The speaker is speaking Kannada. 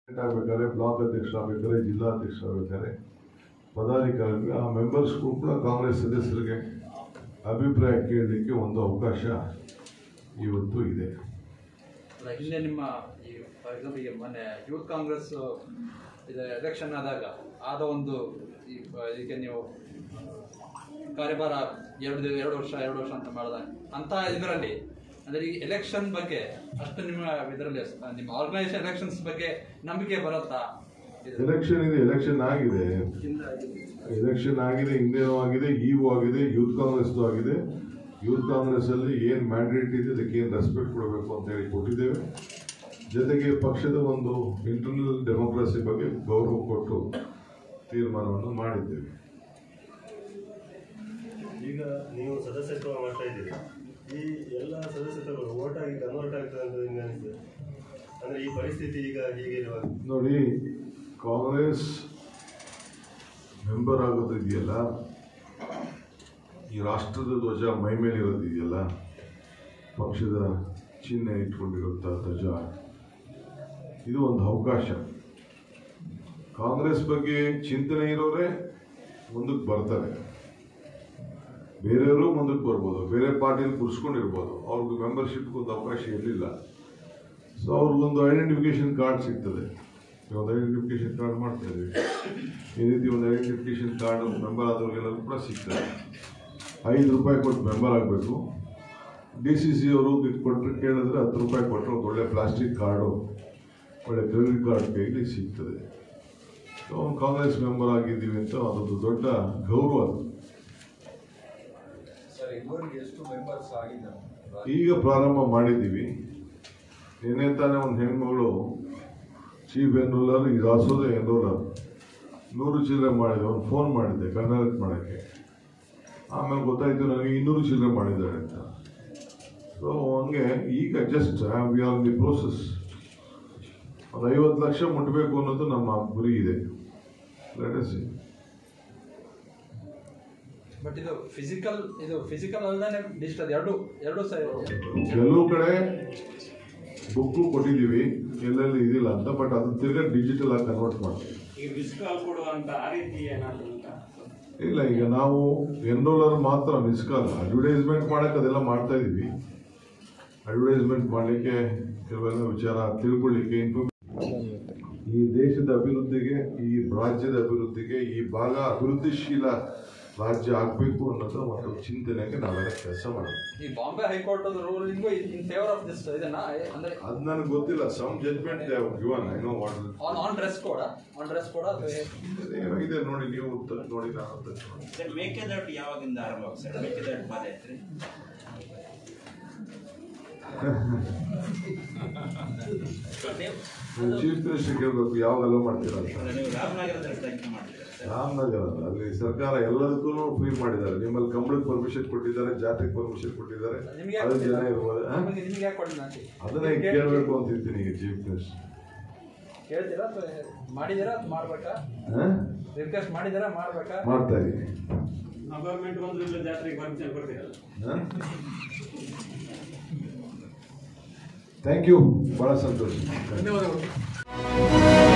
ಆಗ್ಬೇಕಾದ್ರೆ ಬ್ಲಾಕ್ ಅಧ್ಯಕ್ಷ ಆಗ್ಬೇಕಾದ್ರೆ ಜಿಲ್ಲಾಧ್ಯಕ್ಷ ಆಗ್ಬೇಕಾದ್ರೆ ಪದಾಧಿಕಾರಿಗಳಿಗೆ ಆ ಮೆಂಬರ್ಸ್ಗೂ ಕೂಡ ಕಾಂಗ್ರೆಸ್ ಸದಸ್ಯರಿಗೆ ಅಭಿಪ್ರಾಯ ಕೇಳಲಿಕ್ಕೆ ಒಂದು ಅವಕಾಶ ಇವತ್ತು ಇದೆ ಅಲ್ಲ, ಹಿಂದೆ ನಿಮ್ಮ ಈ ಫಾರ್ ಎಕ್ಸಾಂಪಲ್ ಈಗ ಮೊನ್ನೆ ಯೂತ್ ಕಾಂಗ್ರೆಸ್ ಇದು ಎಲೆಕ್ಷನ್ ಆದಾಗ ಆದ ಒಂದು ಈ ಬ- ಇದಕ್ಕೆ ನೀವು ಕಾರ್ಯಭಾರ ಎರಡು ದಿನ ಎರಡು ವರ್ಷ ಎರಡು ವರ್ಷ ಅಂತ ಮಾಡಿದ ಅಂತ ಇದರಲ್ಲಿ ಅಂದ್ರೆ ಈ ಎಲೆಕ್ಷನ್ ಬಗ್ಗೆ ಅಷ್ಟು ನಿಮ್ಮ ಇದರಲ್ಲಿ ನಿಮ್ಮ ಆರ್ಗನೈಸೇಷನ್ ಎಲೆಕ್ಷನ್ಸ್ ಬಗ್ಗೆ ನಂಬಿಕೆ ಬರುತ್ತಾ ಇದು- ಎಲೆಕ್ಷನ್ ಇದೆ ಎಲೆಕ್ಷನ್ ಆಗಿದೆ ಎಲೆಕ್ಷನ್ ಆಗಿದೆ ಹಿಂದೇನೂ ಆಗಿದೆ ಈಗೂ ಆಗಿದೆ ಯೂತ್ ಕಾಂಗ್ರೆಸ್ದು ಆಗಿದೆ ಯೂತ್ ಕಾಂಗ್ರೆಸ್ ಅಲ್ಲಿ ಏನ್ ಮ್ಯಾಂಡೇಟ್ ಇದೆ ಅದಕ್ಕೆ ಏನ್ ರೆಸ್ಪೆಕ್ಟ್ ಕೊಡಬೇಕು ಅಂತ ಹೇಳಿ ಕೊಟ್ಟಿದ್ದೇವೆ ಜೊತೆಗೆ ಪಕ್ಷದ ಒಂದು ಇಂಟರ್ನಲ್ ಡೆಮೋಕ್ರಸಿ ಬಗ್ಗೆ ಗೌರವ ಕೊಟ್ಟು ತೀರ್ಮಾನವನ್ನು ಮಾಡಿದ್ದೇವೆ ಈಗ ನೀವು ಸದಸ್ಯತ್ವ ಮಾಡ್ತಾ ಇದ್ದೀರಿ ಈ ಎಲ್ಲ ಸದಸ್ಯತ್ವಗಳು ವೋಟ್ ಆಗಿ ಕನ್ವರ್ಟ್ ಆಗ್ತದೆ ಅಂತ ನಿಮ್ಗೆ ಅನಿಸ್ತದೆ ಅಂದ್ರೆ ಈ ಪರಿಸ್ಥಿತಿ ಈಗ ಹೀಗೆ ಇರುವಾಗ ನೋಡಿ ಕಾಂಗ್ರೆಸ್ ಮೆಂಬರ್ ಆಗೋದು ಇದೆಯಲ್ಲ ಈ ರಾಷ್ಟ್ರದ ಧ್ವಜ ಮೈ ಮೇಲೆ ಇರೋದಿದೆಯಲ್ಲ ಪಕ್ಷದ ಚಿಹ್ನೆ ಇಟ್ಕೊಂಡಿರುವಂಥ ಧ್ವಜ ಇದು ಒಂದು ಅವಕಾಶ ಕಾಂಗ್ರೆಸ್ ಬಗ್ಗೆ ಚಿಂತನೆ ಇರೋರೇ ಮುಂದಕ್ಕೆ ಬರ್ತಾರೆ ಬೇರೆಯವರು ಮುಂದಕ್ಕೆ ಬರ್ಬೋದು ಬೇರೆ ಪಾರ್ಟಿಯಲ್ಲಿ ಕೂರಿಸ್ಕೊಂಡಿರ್ಬೋದು ಅವ್ರಿಗೆ ಮೆಂಬರ್ಶಿಪ್ಗೆ ಒಂದು ಅವಕಾಶ ಇರಲಿಲ್ಲ ಸೊ ಅವ್ರಿಗೊಂದು ಐಡೆಂಟಿಫಿಕೇಶನ್ ಕಾರ್ಡ್ ಸಿಗ್ತದೆ ಒಂದು ಐಡೆಂಟಿಫಿಕೇಶನ್ ಕಾರ್ಡ್ ಮಾಡ್ತಾ ಇದ್ದೀವಿ ಈ ರೀತಿ ಒಂದು ಐಡೆಂಟಿಫಿಕೇಶನ್ ಕಾರ್ಡ್ ಮೆಂಬರ್ ಆದವ್ರಿಗೆಲ್ಲರೂ ಕೂಡ ಸಿಗ್ತದೆ ಐದು ರೂಪಾಯಿ ಕೊಟ್ಟು ಮೆಂಬರ್ ಆಗಬೇಕು ಡಿ ಸಿ ಸಿ ಅವರು ಕೊಟ್ಟರೆ ಕೇಳಿದ್ರೆ ಹತ್ತು ರೂಪಾಯಿ ಕೊಟ್ಟರೆ ಒಂದು ಒಳ್ಳೆ ಪ್ಲಾಸ್ಟಿಕ್ ಕಾರ್ಡು ಒಳ್ಳೆ ಕ್ರೆಡಿಟ್ ಕಾರ್ಡ್ ಕೈಲಿ ಸಿಗ್ತದೆ ಸೊ ಅವ್ನು ಕಾಂಗ್ರೆಸ್ ಮೆಂಬರ್ ಆಗಿದ್ದೀವಿ ಅಂತ ಅದೊಂದು ದೊಡ್ಡ ಗೌರವ ಅದು ಸರ್ ಇದುವರೆಗೆ ಎಷ್ಟು ಮೆಂಬರ್ಸ್ ಆಗಿದ್ದಾರೆ ಈಗ ಪ್ರಾರಂಭ ಮಾಡಿದ್ದೀವಿ ನಿನ್ನೆ ತಾನೇ ಒಂದು ಹೆಣ್ಮಗಳು ಚೀಫ್ ಎನ್ರೋಲರ್ ಈಗ ಹಾಸೋದೆ ಎನ್ರೋಲರ್ ನೂರು ಚಿಲ್ಲರೆ ಮಾಡಿದೆ ಅವ್ನು ಫೋನ್ ಮಾಡಿದ್ದೆ ಕನ್ನಡಕ್ಕೆ ಮಾಡೋಕ್ಕೆ ಆಮೇಲೆ ಗೊತ್ತಾಯ್ತು ನನಗೆ ಇನ್ನೂರು ಚಿಲ್ಲರೆ ಮಾಡಿದ್ದಾರೆ ಅಂತ ಸೊ ಹಂಗೆ ಈಗ just we are the process ಒಂದು ಐವತ್ತು ಲಕ್ಷ ಮುಟ್ಟಬೇಕು ಅನ್ನೋದು ನಮ್ಮ ಗುರಿ ಇದೆ ಲೆಟಸ್ ಬಟ್ ಇದು ಫಿಸಿಕಲ್ ಇದು ಫಿಸಿಕಲ್ ಅಲ್ಲದೆ ಡಿಜಿಟಲ್ ಎರಡು ಎರಡು ಸರಿ ಕೆಲವು ಕಡೆ ಬುಕ್ಕು ಕೊಟ್ಟಿದ್ದೀವಿ ಎಲ್ಲೆಲ್ಲಿ ಇದಿಲ್ಲ ಅಂತ ಬಟ್ ಅದನ್ನ ತಿರ್ಗಾ ಡಿಜಿಟಲ್ ಆಗಿ ಕನ್ವರ್ಟ್ ಮಾಡ್ತೀವಿ ಈಗ ಮಿಸ್ ಕಾಲ್ ಕೊಡುವಂತ ಆ ರೀತಿ ಏನಾದ್ರು ಉಂಟಾ ಇಲ್ಲ ಈಗ ನಾವು ಎನ್ರೋಲರ್ ಮಾತ್ರ ಮಿಸ್ ಕಾಲ್ ಅಡ್ವರ್ಟೈಸ್ಮೆಂಟ್ ಮಾಡಕ್ಕೆ ಅದೆಲ್ಲ ಮಾಡ್ತಾ ಇದೀವಿ ಅಡ್ವರ್ಟೈಸ್ಮೆಂಟ್ ಮಾಡಲಿಕ್ಕೆ ಕೆಲವೆಲ್ಲ ವಿಚಾರ ತಿಳ್ಕೊಳ್ಳಿಕ್ಕೆ ಇನ್ಫಾರ್ಮ್ ಈ ದೇಶದ ಅಭಿವೃದ್ಧಿಗೆ ಈ ರಾಜ್ಯದ ಅಭಿವೃದ್ಧಿಗೆ ಈ ಭಾಗ ಅಭಿವೃದ್ಧಿಶೀಲ ರಾಜ್ಯ ಆಗಬೇಕು ಅನ್ನೋದು ಒಂದು ಚಿಂತನೆಗೆ ನಾವೆಲ್ಲ ಕೆಲಸ ಮಾಡ್ತೀವಿ ಈ Bombay high court ruling in favour of this ಇದನ್ನ ಅಂದ್ರೆ ಅದು ನನಗೆ ಗೊತ್ತಿಲ್ಲ some judgement given I know what on on dress code on dress code ಏನೋ ಇದೆ ನೋಡಿ ನೀವು ತ- ನೋಡಿ ನಾನು ತ- ನೋಡಿ ಸರ್ ಮೇಕೆದಾಟು ಯಾವಾಗಿಂದ ಆರಂಭ ಆಗುತ್ತೆ ಸರ್ ಮೇಕೆದಾಟು ಪಾದಯಾತ್ರೆ ನೀವು ಚೀಫ್ ಮಿನಿಸ್ಟರ್ ಕೇಳಬೇಕು ಯಾವಾಗೆಲ್ಲ ಮಾಡ್ತೀರಾ ಅಂತ ಅಲ್ಲ, ನೀವು ರಾಮನಗರದಲ್ಲಿ ತನಿಖೆ ಮಾಡಿದ್ದೀರಾ ಸರ್ ರಾಮನಗರ ಅಲ್ಲ, ಅಲ್ಲಿ ಸರ್ಕಾರ ಎಲ್ಲದಕ್ಕೂ ಫ್ರೀ ಮಾಡಿದ್ದಾರೆ ನಿಮ್ಮಲ್ಲಿ ಕಂಬಳಕ್ಕೆ ಪರ್ಮಿಷನ್ ಕೊಟ್ಟಿದ್ದಾರೆ ಜಾತ್ರೆಗೆ ಪರ್ಮಿಷನ್ ಕೊಟ್ಟಿದ್ದಾರೆ ನಿಮ್ಗೆ ಅದು ಜನ ಇರ್ಬೋದು ಆ? ನಿಮಗೆ ನಿಮ್ಗೆ ಯಾಕೆ ಕೊಡಲಿಲ್ಲ ಅಂತ ಅದನ್ನ ಈಗ ಕೇಳಬೇಕು ಅಂತಿದ್ದೀನಿ ಈಗ ಚೀಫ್ ಮಿನಿಸ್ಟರ್ ಕೇಳ್ತೀರಾ ಅಥವಾ ಮಾಡಿದ್ದೀರಾ ಅಥವಾ ಮಾಡ್ಬೇಕಾ ರಿಕ್ವೆಸ್ಟ್ ಮಾಡಿದ್ದೀರಾ ಮಾಡ್ಬೇಕಾ ಮಾಡ್ತಾ ಇದ್ದೀನಿ ಗವರ್ಮೆಂಟ್ ಒಂದು ಇಲ್ಲ ಜಾತ್ರೆಗೆ ಪರ್ಮಿಷನ್ ಕೊಡ್ತೀರಲ್ಲ ಥ್ಯಾಂಕ್ ಯು ಬಹಳ ಸಂತೋಷ ಧನ್ಯವಾದಗಳು